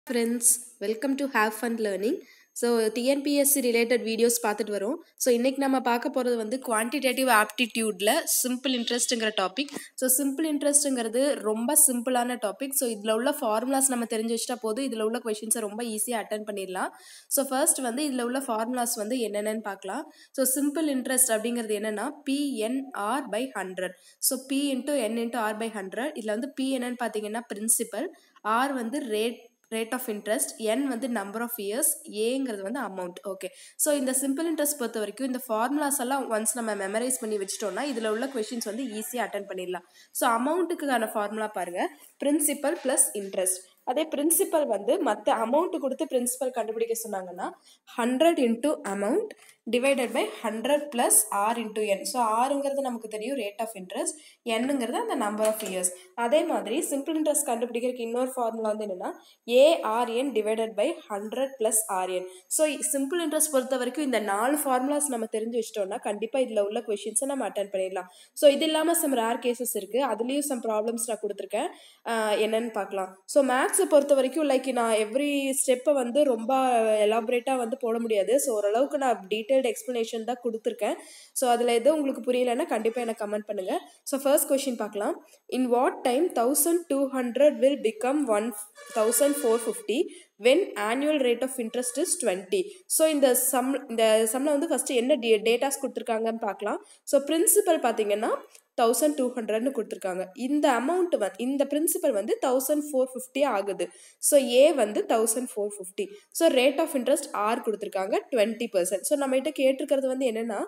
Friends welcome to have fun learning so TNPSC related videos பார்த்துட்டு வரோம் so இன்றைக்கி நம்ம பார்க்க போகிறது வந்து குவான்டிடேட்டிவ் ஆப்டிடியூடில் சிம்பிள் இன்ட்ரெஸ்ட்டுங்கிற டாபிக் ஸோ சிம்பிள் இன்ட்ரெஸ்ட்டுங்கிறது ரொம்ப சிம்பிளான டாபிக் ஸோ இதில் உள்ள ஃபார்முலாஸ் நம்ம தெரிஞ்சு வச்சிட்டா போதும் இதில் உள்ள கொஷின்ஸை ரொம்ப ஈஸியாக அட்டன் பண்ணிடலாம் ஸோ ஃபர்ஸ்ட் வந்து இதில் உள்ள ஃபார்முலாஸ் வந்து என்னென்னு பார்க்கலாம் ஸோ சிம்பிள் இன்ட்ரெஸ்ட் அப்படிங்கிறது என்னென்னா P N R by hundred so P into N into R by hundred இதில் வந்து பி என்னன்னு பார்த்தீங்கன்னா பிரின்சிபல் ஆர் வந்து rate rate of interest N வந்து நம்பர் ஆஃப் இயர்ஸ் ஏங்கிறது வந்து அமௌண்ட் ஓகே ஸோ இந்த சிம்பிள் இன்ட்ரெஸ்ட் பொறுத்த வரைக்கும் இந்த ஃபார்முலாஸ் எல்லாம் ஒன்ஸ் நம்ம மெமரைஸ் பண்ணி வச்சிட்டோம்னா இதில் உள்ள கொஷின்ஸ் வந்து ஈஸியாக அட்டன் பண்ணிடலாம் ஸோ அமௌண்ட்டுக்கான ஃபார்முலா பாருங்கள் பிரின்சிபல் ப்ளஸ் இன்ட்ரெஸ்ட் அதே பிரின்சிபல் வந்து மற்ற அமௌண்ட் கொடுத்து பிரின்சிபல் கண்டுபிடிக்க சொன்னாங்கன்னா hundred into amount divided by hundred plus R into N so ஆறுங்கிறது நமக்கு தெரியும் ரேட் ஆஃப் இன்ட்ரெஸ்ட் என்னங்கிறது அந்த நம்பர் ஆஃப் இயர்ஸ் அதே மாதிரி சிம்பிள் இன்ட்ரெஸ்ட் கண்டுபிடிக்கிறதுக்கு இன்னொரு ஃபார்முலா வந்து என்னென்னா A R N divided by hundred plus R N so simple interest பொறுத்த வரைக்கும் இந்த நாலு ஃபார்முலாஸ் நம்ம தெரிஞ்சு வச்சிட்டோம்னா கண்டிப்பாக இதில் உள்ள கொஷின்ஸை நம்ம அட்டன் பண்ணிடலாம் ஸோ இது இல்லாமல் சம் ரேர் கேசஸ் இருக்குது அதுலேயும் சம் ப்ராப்ளம்ஸ் நான் கொடுத்துருக்கேன் என்னன்னு பார்க்கலாம் ஸோ மேக்ஸை பொறுத்த வரைக்கும் லைக் நான் எவ்ரி ஸ்டெப்பை வந்து ரொம்ப எலாபரேட்டாக வந்து போட முடியாது ஸோ ஓரளவுக்கு நான் டீட்டெயில்டு எக்ஸ்ப்ளனேஷன் தான் கொடுத்துருக்கேன் ஸோ அதில் எதுவும் உங்களுக்கு புரியலைன்னா கண்டிப்பாக எனக்கு கமெண்ட் பண்ணுங்கள் ஸோ ஃபர்ஸ்ட் கொஷின் பார்க்கலாம் in what time thousand two hundred will become one thousand four fifty when annual rate of interest is twenty so இந்த சம் இந்த சம்மில் வந்து ஃபஸ்ட்டு என்ன டே டேட்டாஸ் கொடுத்துருக்காங்கன்னு பார்க்கலாம் ஸோ பிரின்சிபல் பார்த்தீங்கன்னா தௌசண்ட் டூ ஹண்ட்ரட்னு கொடுத்துருக்காங்க இந்த அமௌண்ட் வந்து இந்த பிரின்சிபல் வந்து தௌசண்ட் ஃபோர் ஃபிஃப்டி ஆகுது ஸோ ஏ வந்து thousand four fifty so rate of interest R கொடுத்துருக்காங்க டுவெண்ட்டி பர்சன்ட் ஸோ நம்மகிட்ட கேட்டிருக்கிறது வந்து என்னென்னா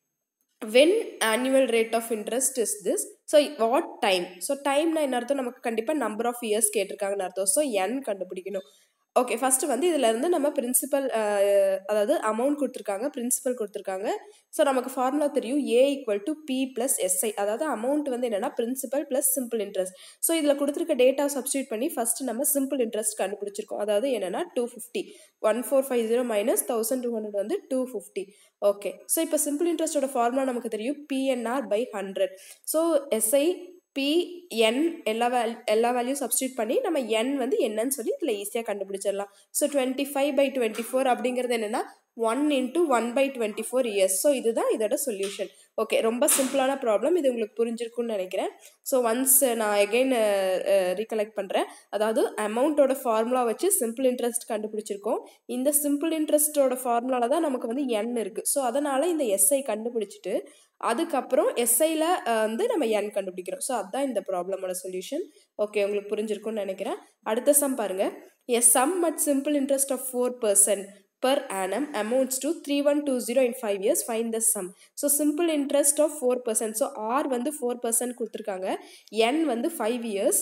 when annual rate of interest is this so what time so டைம்னா என்ன அர்த்தம் நமக்கு கண்டிப்பாக நம்பர் ஆஃப் இயர்ஸ் கேட்டிருக்காங்கன்னு அர்த்தம் ஸோ என் கண்டுபிடிக்கணும் ஓகே ஃபஸ்ட்டு வந்து இதிலேருந்து நம்ம பிரின்சிபல் அதாவது அமௌண்ட் கொடுத்துருக்காங்க பிரின்சிபல் கொடுத்துருக்காங்க ஸோ நமக்கு ஃபார்முலா தெரியும் A equal to P plus S I அதாவது அமௌண்ட் வந்து என்னென்னா principal plus simple interest so இதில் கொடுத்துருக்க டேட்டா சப்ஸ்டியூட் பண்ணி ஃபஸ்ட்டு நம்ம சிம்பிள் இன்ட்ரெஸ்ட் கண்டுபிடிச்சிருக்கோம் அதாவது என்னென்னா two fifty one four five zero minus thousand two hundred வந்து டூ ஃபிஃப்டி ஓகே ஸோ இப்போ சிம்பிள் இன்ட்ரெஸ்ட்டோட ஃபார்முலா நமக்கு தெரியும் P N R by hundred so S I P N எல்லா வேல் எல்லா வேல்யூ சப்ஸ்டியூட் பண்ணி நம்ம என் வந்து என்னன்னு சொல்லி இதில் ஈஸியாக கண்டுபிடிச்சிடலாம் so twenty five by twenty four அப்படிங்கிறது என்னென்னா one into one by twenty four years so இதுதான் இதோட சொல்யூஷன் ஓகே ரொம்ப சிம்பிளான ப்ராப்ளம் இது உங்களுக்கு புரிஞ்சிருக்குன்னு நினைக்கிறேன் ஸோ ஒன்ஸ் நான் எகெயின் ரீகலெக்ட் பண்ணுறேன் அதாவது அமௌண்ட்டோட ஃபார்முலா வச்சு சிம்பிள் இன்ட்ரெஸ்ட் கண்டுபிடிச்சிருக்கோம் இந்த சிம்பிள் இன்ட்ரெஸ்ட்டோட ஃபார்முலாவில் தான் நமக்கு வந்து என் இருக்குது ஸோ அதனால் இந்த எஸ்ஐ கண்டுபிடிச்சிட்டு அதுக்கப்புறம் எஸ்ஐயில் வந்து நம்ம என் கண்டுபிடிக்கிறோம் ஸோ அதுதான் இந்த ப்ராப்ளமோட சொல்யூஷன் ஓகே உங்களுக்கு புரிஞ்சிருக்கும்னு நினைக்கிறேன் அடுத்த சம் பாருங்கள் a sum at simple interest of four percent per annum amounts to 3120 in 5 years find the sum so simple interest of 4% so r வந்து 4% கொடுத்துருக்காங்க n வந்து 5 years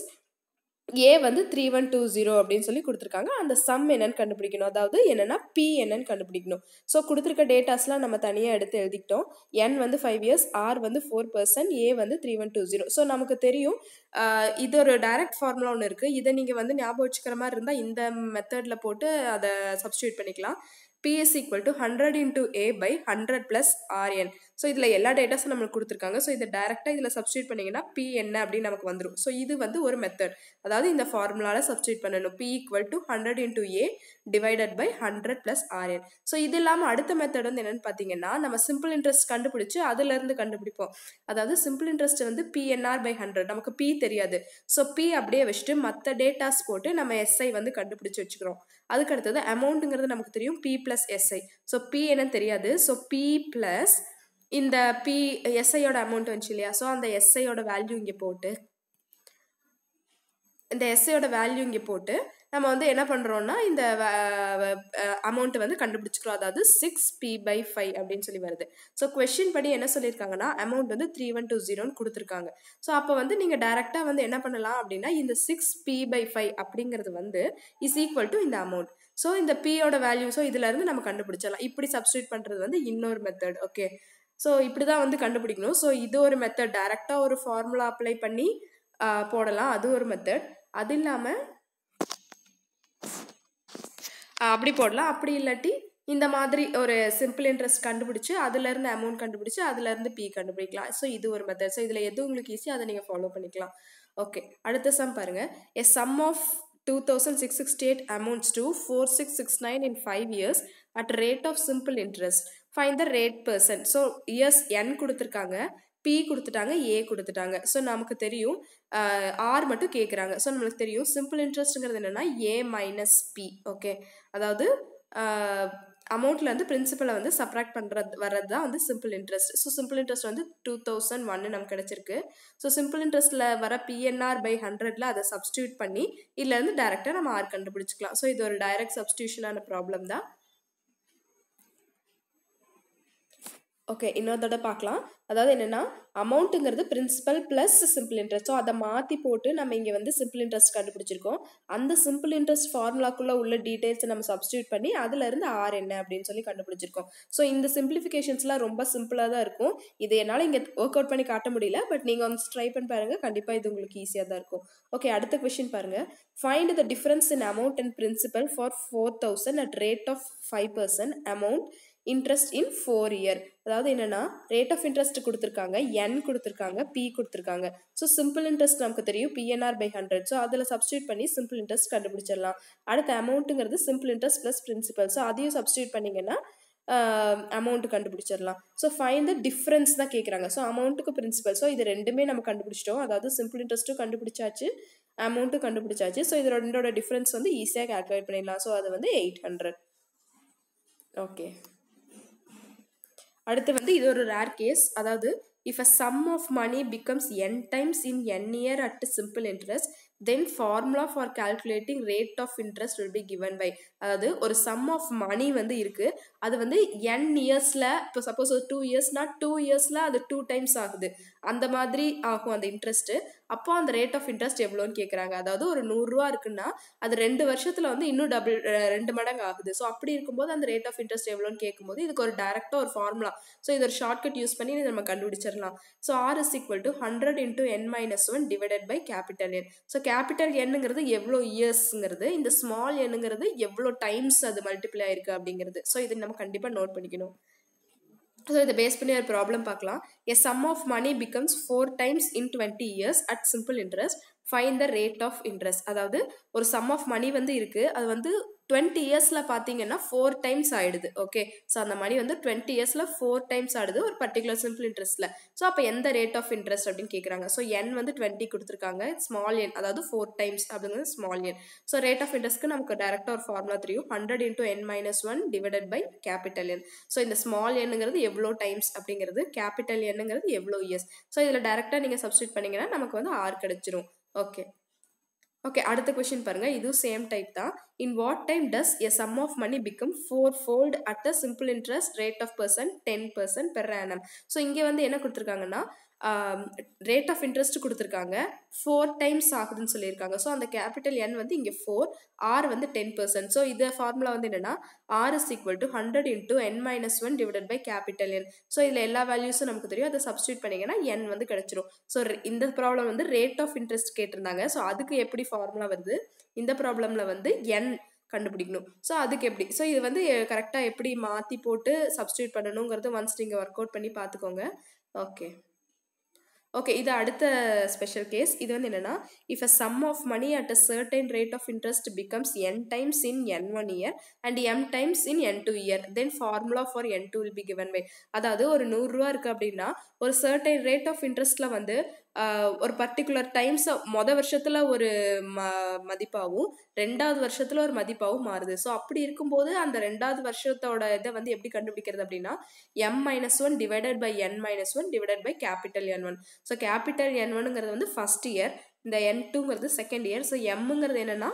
ஏ வந்து த்ரீ ஒன் டூ ஜீரோ அப்படின்னு சொல்லி கொடுத்துருக்காங்க அந்த சம் என்னன்னு கண்டுபிடிக்கணும் அதாவது என்னென்னா பி என்னன்னு கண்டுபிடிக்கணும் ஸோ கொடுத்துருக்க டேட்டாஸ்லாம் நம்ம தனியாக எடுத்து எழுதிக்கிட்டோம் என் வந்து ஃபைவ் இயர்ஸ் ஆர் வந்து ஃபோர் பர்சன்ட் ஏ வந்து three one two zero so நமக்கு தெரியும் இது ஒரு டைரக்ட் ஃபார்முலா ஒன்று இருக்குது இதை நீங்கள் வந்து ஞாபகம் வச்சுக்கிற மாதிரி இருந்தால் இந்த மெத்தடில் போட்டு அதை சப்ஸ்டியூட் பண்ணிக்கலாம் P is equal to hundred into A by hundred plus R N so இதில் எல்லா டேட்டாஸும் நம்மளுக்கு கொடுத்துருக்காங்க ஸோ இதை டேரெக்டாக இதில் சப்ஸ்டியூட் பண்ணிங்கன்னா பி என்ன அப்படின்னு நமக்கு வந்துடும் ஸோ இது வந்து ஒரு மெத்தட் அதாவது இந்த ஃபார்முலாவில் சப்ஸ்டியூட் பண்ணணும் P equal to hundred into A divided by hundred plus R N so இது இல்லாமல் அடுத்த மெத்தட் வந்து என்னென்னு பார்த்தீங்கன்னா நம்ம சிம்பிள் இன்ட்ரெஸ்ட் கண்டுபிடிச்சி அதுலேருந்து கண்டுபிடிப்போம் அதாவது சிம்பிள் இன்ட்ரெஸ்ட் வந்து பிஎன்ஆர் பை ஹண்ட்ரட் நமக்கு பி தெரியாது ஸோ பி அப்படியே வச்சுட்டு மற்ற டேட்டாஸ் போட்டு நம்ம எஸ்ஐ வந்து கண்டுபிடிச்சி வச்சுக்கிறோம் அதுக்கு அடுத்தது அமௌண்ட்டுங்கிறது நமக்கு தெரியும் P plus S I so P என்னன்னு தெரியாது ஸோ பி ப்ளஸ் இந்த பி எஸ்ஐயோட அமௌண்ட் வந்துச்சு இல்லையா ஸோ அந்த எஸ்ஐயோட வேல்யூ இங்கே போட்டு இந்த எஸ்ஐயோட வேல்யூ இங்கே போட்டு நம்ம வந்து என்ன பண்ணுறோன்னா இந்த அமௌண்ட்டை வந்து கண்டுபிடிச்சிக்கிறோம் அதாவது சிக்ஸ் பி பை ஃபைவ் அப்படின்னு சொல்லி வருது ஸோ கொஷின் படி என்ன சொல்லியிருக்காங்கன்னா அமௌண்ட் வந்து த்ரீ ஒன் டூ ஜீரோன்னு கொடுத்துருக்காங்க ஸோ அப்போ வந்து நீங்கள் டேரெக்டாக வந்து என்ன பண்ணலாம் அப்படின்னா இந்த சிக்ஸ் பி பை ஃபைவ் அப்படிங்கிறது வந்து இஸ் ஈக்குவல் டு இந்த அமௌண்ட் ஸோ இந்த பியோட வேல்யூ ஸோ இதுலேருந்து நம்ம கண்டுபிடிச்சிடலாம் இப்படி சப்ஸ்டியூட் பண்ணுறது வந்து இன்னொரு மெத்தட் ஓகே ஸோ இப்படி தான் வந்து கண்டுபிடிக்கணும் ஸோ இது ஒரு மெத்தட் டேரெக்டாக ஒரு ஃபார்முலா அப்ளை பண்ணி போடலாம் அது ஒரு மெத்தட் அது இல்லாமல் அப்படி போடலாம் அப்படி இல்லாட்டி இந்த மாதிரி ஒரு சிம்பிள் இன்ட்ரெஸ்ட் கண்டுபிடிச்சி அதுலேருந்து அமௌண்ட் கண்டுபிடிச்சி அதுலேருந்து பி கண்டுபிடிக்கலாம் ஸோ இது ஒரு மெத்தட் ஸோ இதில் எது உங்களுக்கு ஈஸி அதை நீங்கள் ஃபாலோ பண்ணிக்கலாம் ஓகே அடுத்த சம் பாருங்கள் a sum of 2668 amounts to 4669 in 5 years at rate of simple interest. Find the rate percent. So, years n கொடுத்துருக்காங்க பி கொடுத்துட்டாங்க ஏ கொடுத்துட்டாங்க ஸோ நமக்கு தெரியும் ஆர் மட்டும் கேட்குறாங்க ஸோ நம்மளுக்கு தெரியும் சிம்பிள் இன்ட்ரெஸ்ட்டுங்கிறது என்னென்னா ஏ மைனஸ் பி ஓகே அதாவது அமௌண்ட்டில் வந்து பிரின்சிபலை வந்து சப்ராக்ட் பண்ணுறது வர்றது தான் வந்து simple interest so simple interest வந்து டூ தௌசண்ட் ஒன்னு நமக்கு கிடச்சிருக்கு ஸோ சிம்பிள் இன்ட்ரெஸ்ட்டில் வர பிஎன்ஆர் பை ஹண்ட்ரட்ல அதை சப்ஸ்டியூட் பண்ணி இதுலேருந்து டேரெக்டாக நம்ம ஆர் கண்டுபிடிச்சிக்கலாம் ஸோ இது ஒரு டைரக்ட் சப்ஸ்டியூஷனான ப்ராப்ளம் தான் ஓகே இன்னொரு தடவை பார்க்கலாம் அதாவது என்னென்னா அமௌண்ட்டுங்கிறது principal plus simple interest so அதை மாற்றி போட்டு நம்ம இங்கே வந்து சிம்பிள் இன்ட்ரெஸ்ட் கண்டுபிடிச்சிருக்கோம் அந்த சிம்பிள் இன்ட்ரெஸ்ட் ஃபார்முலாக்குள்ளே உள்ள டீட்டெயில்ஸை நம்ம சப்ஸ்டியூட் பண்ணி அதுலேருந்து ஆர் என்ன அப்படின்னு சொல்லி கண்டுபிடிச்சிருக்கோம் ஸோ இந்த சிம்பிளிஃபிகேஷன்ஸ்லாம் ரொம்ப சிம்பிளாக தான் இருக்கும் இது என்னால் இங்கே ஒர்க் அவுட் பண்ணி காட்ட முடியல பட் நீங்கள் வந்து ட்ரை பண்ணி பாருங்கள் கண்டிப்பாக இது உங்களுக்கு ஈஸியாக தான் இருக்கும் ஓகே அடுத்த கொஷின் பாருங்கள் find the difference in amount and principal for four thousand at rate of five percent amount interest in four year அதாவது என்னென்னா ரேட் ஆஃப் இன்ட்ரெஸ்ட் கொடுத்துருக்காங்க என் கொடுத்துருக்காங்க பி கொடுத்துருக்காங்க ஸோ சிம்பிள் இன்ட்ரெஸ்ட் நமக்கு தெரியும் பிஎன்ஆர் பை ஹண்ட்ரட் ஸோ அதில் substitute பண்ணி simple interest கண்டுபிடிச்சிடலாம் அடுத்த அமௌண்ட்டுங்கிறது simple interest plus principal so அதையும் சப்ஸ்டியூட் பண்ணிங்கன்னா அமௌண்ட் கண்டுபிடிச்சிடலாம் ஸோ ஃபைன் த டிஃப்ரென்ஸ் தான் கேட்குறாங்க ஸோ அமௌண்ட்டுக்கு பிரின்சிபல் ஸோ இது ரெண்டுமே நம்ம கண்டுபிடிச்சிட்டோம் அதாவது சிம்பிள் இன்ட்ரெஸ்ட்டும் கண்டுபிடிச்சாச்சு அமௌண்ட்டும் கண்டுபிடிச்சாச்சு ஸோ இது ரெண்டோட டிஃப்ரென்ஸ் வந்து ஈஸியாக கால்குலேட் பண்ணிடலாம் ஸோ அது வந்து எயிட் ஹண்ட்ரட் ஓகே அடுத்து வந்து இது ஒரு ரேர் கேஸ் அதாவது if a sum of money becomes N times in N year at simple interest then formula for calculating rate of interest will be given by அதாவது ஒரு some of மணி வந்து இருக்குது அது வந்து என் இயர்ஸில் இப்போ சப்போஸ் ஒரு டூ இயர்ஸ்னா டூ இயர்ஸில் அது டூ டைம்ஸ் ஆகுது அந்த மாதிரி ஆகும் அந்த இன்ட்ரெஸ்ட்டு அப்போ அந்த ரேட் ஆஃப் இன்ட்ரெஸ்ட் எவ்வளோன்னு கேட்குறாங்க அதாவது ஒரு நூறுரூவா இருக்குன்னா அது ரெண்டு வருஷத்தில் வந்து இன்னும் டபுள் ரெண்டு மடங்கு ஆகுது ஸோ அப்படி இருக்கும்போது அந்த ரேட் ஆஃப் இன்ட்ரெஸ்ட் எவ்வளோன்னு கேட்கும்போது இதுக்கு ஒரு டேரெக்டாக ஒரு ஃபார்முலா ஸோ இது ஒரு ஷார்ட்கட் யூஸ் பண்ணி நம்ம கண்டுபிடிச்சிடலாம் so R is equal to hundred into N minus one divided by capital N so capital எண்ணுங்கிறது எவ்வளோ இயர்ஸ்ங்கிறது இந்த ஸ்மால் எண்ணுங்கிறது எவ்வளோ டைம்ஸ் அது மல்டிப்ளை ஆயிருக்கு அப்படிங்கிறது ஸோ இது நம்ம கண்டிப்பாக நோட் பண்ணிக்கணும் ஸோ இதை பேஸ் பண்ணி ஒரு ப்ராப்ளம் பார்க்கலாம் a sum of money becomes four times in twenty years at simple interest find the rate of interest அதாவது ஒரு சம் ஆஃப் மணி வந்து இருக்குது அது வந்து டுவெண்ட்டி இயர்ஸில் பார்த்தீங்கன்னா ஃபோர் டைம்ஸ் ஆகிடுது ஓகே ஸோ அந்த மணி வந்து டுவெண்ட்டி இயர்ஸில் ஃபோர் டைம்ஸ் ஆடுது ஒரு பர்டிகுலர் சிம்பிள் இன்ட்ரெஸ்ட்டில் ஸோ அப்போ எந்த ரேட் ஆஃப் இன்ட்ரெஸ்ட் அப்படின்னு கேட்குறாங்க ஸோ என் வந்து டுவெண்ட்டி கொடுத்துருக்காங்க ஸ்மால் என் அதாவது ஃபோர் டைம்ஸ் அப்படிங்கிறது small N so rate of இன்ட்ரெஸ்ட்க்கு நமக்கு டேரெக்டாக ஒரு ஃபார்முலா தெரியும் hundred into N minus one divided by capital N so இந்த ஸ்மால் எண்ணுங்கிறது எவ்வளோ டைம்ஸ் அப்படிங்கிறது கேபிட்டல் எண்ணுங்கிறது எவ்வளோ இயர்ஸ் ஸோ இதில் டேரெக்டாக நீங்கள் சப்ஸ்டியூட் பண்ணிங்கன்னா நமக்கு வந்து ஆர் கிடச்சிரும் ஓகே ஓகே அடுத்த கொஷின் பாருங்கள் இதுவும் சேம் டைப் தான் in what time does a sum of money become four fold at a simple interest rate of percent ten percent per annum so இங்கே வந்து என்ன கொடுத்துருக்காங்கன்னா ரேட் ஆஃப் இன்ட்ரெஸ்ட் கொடுத்துருக்காங்க four times ஆகுதுன்னு சொல்லியிருக்காங்க ஸோ அந்த capital N வந்து இங்கே ஃபோர் ஆர் வந்து டென் பர்சன்ட் ஸோ இந்த ஃபார்முலா வந்து என்னென்னா R is equal to hundred into N minus one divided by capital N so இதில் எல்லா வேல்யூஸும் நமக்கு தெரியும் அதை சப்ஸ்டியூட் பண்ணிங்கன்னா என் வந்து கிடச்சிரும் ஸோ இந்த ப்ராப்ளம் வந்து ரேட் ஆஃப் இன்ட்ரெஸ்ட் கேட்டிருந்தாங்க ஸோ அதுக்கு எப்படி ஃபார்முலா வருது இந்த ப்ராப்ளமில் வந்து என் கண்டுபிடிக்கணும் ஸோ அதுக்கு எப்படி ஸோ இது வந்து கரெக்டாக எப்படி மாற்றி போட்டு சப்ஸ்டியூட் பண்ணணுங்கிறது ஒன்ஸ் நீங்கள் ஒர்க் அவுட் பண்ணி பார்த்துக்கோங்க ஓகே ஓகே இது அடுத்த ஸ்பெஷல் கேஸ் இது வந்து என்னென்னா if a sum of money at a certain rate of interest becomes N times in N one year and M times in N two year then formula for N two will be given by அதாவது ஒரு நூறுரூவா இருக்குது அப்படின்னா ஒரு certain rate of இன்ட்ரெஸ்ட்டில் வந்து ஒரு particular times மொதல் வருஷத்தில் ஒரு ம மதிப்பாகவும் ரெண்டாவது வருஷத்தில் ஒரு மதிப்பாகவும் மாறுது ஸோ அப்படி இருக்கும்போது அந்த ரெண்டாவது வருஷத்தோட இதை வந்து எப்படி கண்டுபிடிக்கிறது அப்படின்னா M minus one divided by N minus one divided by capital N one so capital N ஒன்னுங்கிறது வந்து ஃபஸ்ட் இயர் இந்த என் டூங்கிறது செகண்ட் இயர் ஸோ எம்முங்கிறது என்னென்னா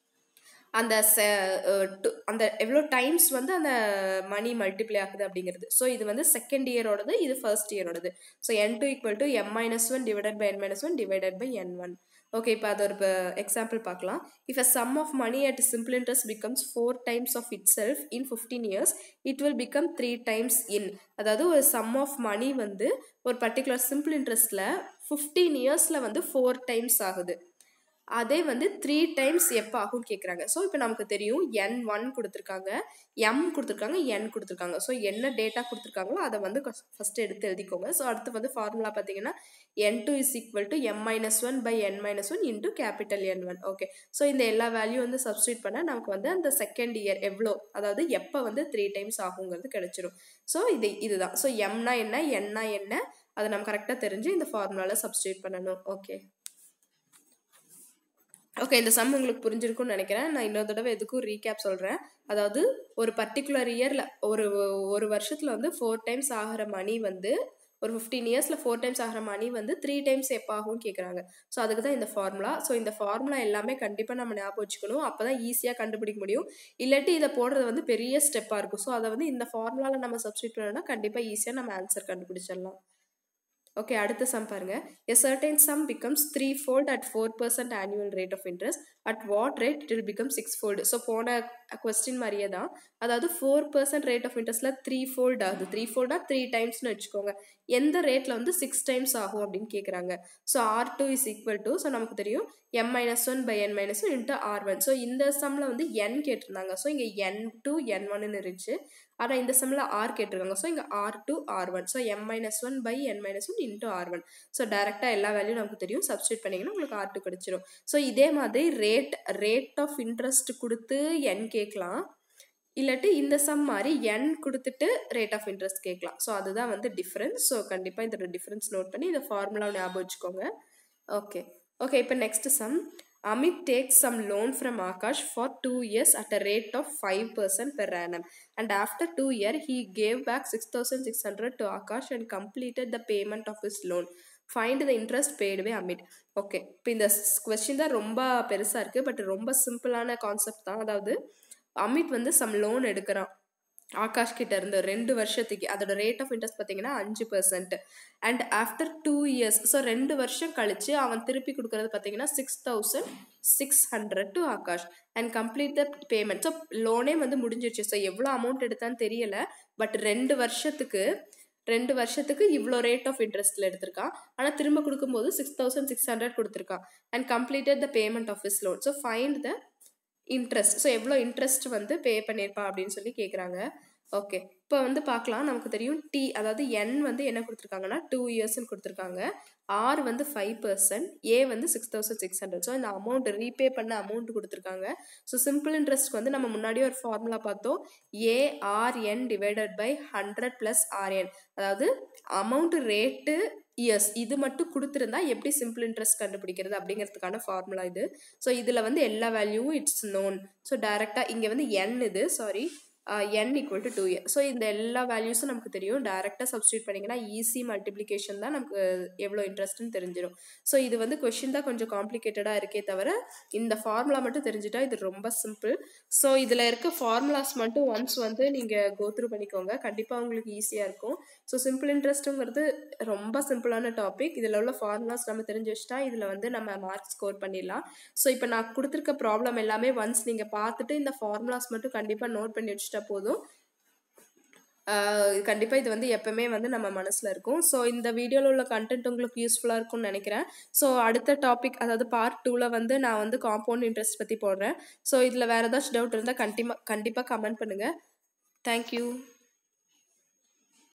அந்த செ அந்த எவ்வளோ டைம்ஸ் வந்து அந்த மணி மல்டிப்ளை ஆகுது அப்படிங்கிறது ஸோ இது வந்து செகண்ட் இயரோடது இது ஃபர்ஸ்ட் இயரோடது so N two equal to M minus one divided by N minus one divided by N one okay இப்போ அது ஒரு எக்ஸாம்பிள் பார்க்கலாம் if a sum of money at simple interest becomes four times of itself in fifteen years it will become three times in அதாவது ஒரு some of மணி வந்து ஒரு particular simple இன்ட்ரெஸ்ட்டில் fifteen இயர்ஸில் வந்து ஃபோர் டைம்ஸ் ஆகுது அதே வந்து த்ரீ டைம்ஸ் எப்போ ஆகும்னு கேட்குறாங்க ஸோ இப்போ நமக்கு தெரியும் என் ஒன் கொடுத்துருக்காங்க எம் கொடுத்துருக்காங்க என் கொடுத்துருக்காங்க ஸோ என்ன டேட்டா கொடுத்துருக்காங்களோ அதை வந்து ஃபஸ்ட்டு எடுத்து எழுதிக்கோங்க ஸோ அடுத்து வந்து ஃபார்முலா பார்த்தீங்கன்னா N two is equal to M minus one by N minus one into capital N one okay so இந்த எல்லா வேல்யூ வந்து சப்ஸ்டியூட் பண்ணால் நமக்கு வந்து அந்த செகண்ட் இயர் எவ்வளோ அதாவது எப்போ வந்து த்ரீ டைம்ஸ் ஆகுங்கிறது கிடைச்சிரும் ஸோ இது இதுதான் ஸோ எம்னா என்ன என்னா என்ன அதை நம்ம கரெக்டாக தெரிஞ்சு இந்த ஃபார்முலாவில் சப்ஸ்டியூட் பண்ணணும் ஓகே ஓகே இந்த சம் உங்களுக்கு புரிஞ்சிருக்கும்னு நினைக்கிறேன் நான் இன்னொரு தடவை எதுக்கும் ரீகேப் சொல்கிறேன் அதாவது ஒரு பர்டிகுலர் இயரில் ஒரு ஒரு வருஷத்தில் வந்து ஃபோர் டைம்ஸ் ஆகிற மணி வந்து ஒரு ஃபிஃப்டீன் இயர்ஸில் ஃபோர் டைம்ஸ் ஆகிற மணி வந்து த்ரீ டைம்ஸ் எப்போ ஆகும்னு கேட்குறாங்க ஸோ அதுக்கு தான் இந்த ஃபார்முலா ஸோ இந்த ஃபார்முலா எல்லாமே கண்டிப்பாக நம்ம ஞாபகம் வச்சுக்கணும் அப்போ தான் ஈஸியாக கண்டுபிடிக்க முடியும் இல்லாட்டி இதை போடுறது வந்து பெரிய ஸ்டெப்பாக இருக்கும் ஸோ அதை வந்து இந்த ஃபார்முலாவில் நம்ம சப்ஸ்டியூட் பண்ணோம்னா கண்டிப்பாக ஈஸியாக நம்ம ஆன்சர் கண்டுபிடிச்சிடலாம் ஓகே அடுத்த சம் பாருங்க a certain sum becomes three fold at four percent annual rate of interest at what rate it will become six fold so போன கொஸ்டின் மாதிரியே தான் அதாவது ஃபோர் பர்சன்ட் ரேட் ஆஃப் இன்ட்ரெஸ்ட்டில் த்ரீ ஃபோல்ட் ஆகுது three ஃபோல்டாக three டைம்ஸ்னு வச்சுக்கோங்க எந்த ரேட்டில் வந்து சிக்ஸ் டைம்ஸ் ஆகும் அப்படின்னு கேட்குறாங்க so R two is equal to so நமக்கு தெரியும் M minus one by N minus one into R one so இந்த சம்மில் வந்து என் கேட்டிருந்தாங்க ஸோ இங்கே என் டூ என் ஒன்னு இருந்துச்சு ஆனால் இந்த சம்மில் ஆர் கேட்டிருக்காங்க ஸோ இங்கே R two R one so M minus one by N minus one into R one so டேரெக்டாக எல்லா வேல்யூ நமக்கு தெரியும் சப்ஸ்டியூட் பண்ணிங்கன்னா உங்களுக்கு ஆர் டூ கிடச்சிரும் ஸோ இதே மாதிரி ரேட் ரேட் ஆஃப் இன்ட்ரெஸ்ட் கொடுத்து என் கேட்கலாம் இல்லாட்டி இந்த சம் மாதிரி என் கொடுத்துட்டு ரேட் ஆஃப் இன்ட்ரெஸ்ட் கேட்கலாம் ஸோ அதுதான் வந்து டிஃப்ரென்ஸ் ஸோ கண்டிப்பாக இதோட டிஃப்ரென்ஸ் நோட் பண்ணி இந்த ஃபார்முலாவை ஞாபகம் வச்சுக்கோங்க ஓகே ஓகே இப்போ next sum Amit takes some loan from Akash for two years at a rate of 5% per annum. And after two years, he gave back 6,600 to Akash and completed the payment of his loan. Find the interest paid by Amit okay இப்போ இந்த question தான் ரொம்ப பெருசாக இருக்குது but ரொம்ப சிம்பிளான concept தான் அதாவது அமிட் வந்து சம் லோன் எடுக்கிறான் ஆகாஷ் கிட்ட இருந்து ரெண்டு வருஷத்துக்கு அதோட ரேட் ஆஃப் இன்ட்ரெஸ்ட் பார்த்தீங்கன்னா அஞ்சு percent and after two years so ரெண்டு வருஷம் கழிச்சு அவன் திருப்பி கொடுக்கறது பார்த்தீங்கன்னா six thousand six hundred to Akash and complete the payment so லோனே வந்து முடிஞ்சிருச்சு ஸோ எவ்வளோ அமௌண்ட் எடுத்தான்னு தெரியல பட் ரெண்டு வருஷத்துக்கு ரெண்டு வருஷத்துக்கு இவ்வளோ ரேட் ஆஃப் இன்ட்ரெஸ்ட்டில் எடுத்திருக்கான் ஆனால் திரும்ப கொடுக்கும்போது சிக்ஸ் தௌசண்ட் சிக்ஸ் ஹண்ட்ரட் கொடுத்துருக்கான் and completed the payment of is loan so find the interest so எவ்வளோ இன்ட்ரெஸ்ட் வந்து பே பண்ணியிருப்பா அப்படின்னு சொல்லி கேட்குறாங்க ஓகே இப்போ வந்து பார்க்கலாம் நமக்கு தெரியும் டி அதாவது என் வந்து என்ன கொடுத்துருக்காங்கன்னா டூ இயர்ஸ்னு கொடுத்துருக்காங்க ஆர் வந்து ஃபைவ் பர்சன்ட் ஏ வந்து six thousand six hundred so இந்த அமௌண்ட் ரீபே பண்ண அமௌண்ட் கொடுத்துருக்காங்க ஸோ சிம்பிள் இன்ட்ரெஸ்ட்க்கு வந்து நம்ம முன்னாடியே ஒரு ஃபார்முலா பார்த்தோம் A R N divided by hundred plus R N அதாவது அமௌண்ட் ரேட்டு இயர்ஸ் இது மட்டும் கொடுத்துருந்தா எப்படி சிம்பிள் இன்ட்ரெஸ்ட் கண்டுபிடிக்கிறது அப்படிங்கிறதுக்கான ஃபார்முலா இது ஸோ இதில் வந்து எல்லா வேல்யூவும் இட்ஸ் நோன் ஸோ டேரெக்டாக இங்கே வந்து என் இது sorry N equal to two year so இந்த எல்லா வேல்யூஸும் நமக்கு தெரியும் டேரெக்டாக சப்ஸ்டியூட் பண்ணிங்கன்னா ஈஸி மல்டிப்ளிகேஷன் தான் நமக்கு எவ்வளோ இன்ட்ரெஸ்ட்னு தெரிஞ்சிடும் ஸோ இது வந்து கொஷின் தான் கொஞ்சம் காம்ப்ளிகேட்டடாக இருக்கே தவிர இந்த ஃபார்முலா மட்டும் தெரிஞ்சுட்டா இது ரொம்ப சிம்பிள் ஸோ இதில் இருக்க ஃபார்முலாஸ் மட்டும் ஒன்ஸ் வந்து நீங்கள் கோத்ரூ பண்ணிக்கோங்க கண்டிப்பாக உங்களுக்கு ஈஸியாக இருக்கும் ஸோ சிம்பிள் இன்ட்ரெஸ்ட்டுங்கிறது ரொம்ப சிம்பிளான டாபிக் இதில் உள்ள ஃபார்முலாஸ் நம்ம தெரிஞ்சு வச்சுட்டா இதில் வந்து நம்ம மார்க் ஸ்கோர் பண்ணிடலாம் ஸோ இப்போ நான் கொடுத்துருக்க ப்ராப்ளம் எல்லாமே ஒன்ஸ் நீங்கள் பார்த்துட்டு இந்த ஃபார்முலாஸ் மட்டும் கண்டிப்பாக நோட் பண்ணி வச்சுட்டா போதும் கண்டிப்பாக இது வந்து எப்பவுமே வந்து நம்ம மனசில் இருக்கும் ஸோ இந்த வீடியோவில் உள்ள கண்டென்ட் உங்களுக்கு யூஸ்ஃபுல்லாக இருக்கும்னு நினைக்கிறேன் ஸோ அடுத்த டாபிக் அதாவது பார்ட் டூவில் வந்து நான் வந்து காம்பவுண்ட் இன்ட்ரெஸ்ட் பற்றி போடுறேன் ஸோ இதில் வேறு ஏதாச்சும் டவுட் இருந்தால் கண்டிப்பாக கண்டிப்பாக கமெண்ட் பண்ணுங்கள் தேங்க்யூ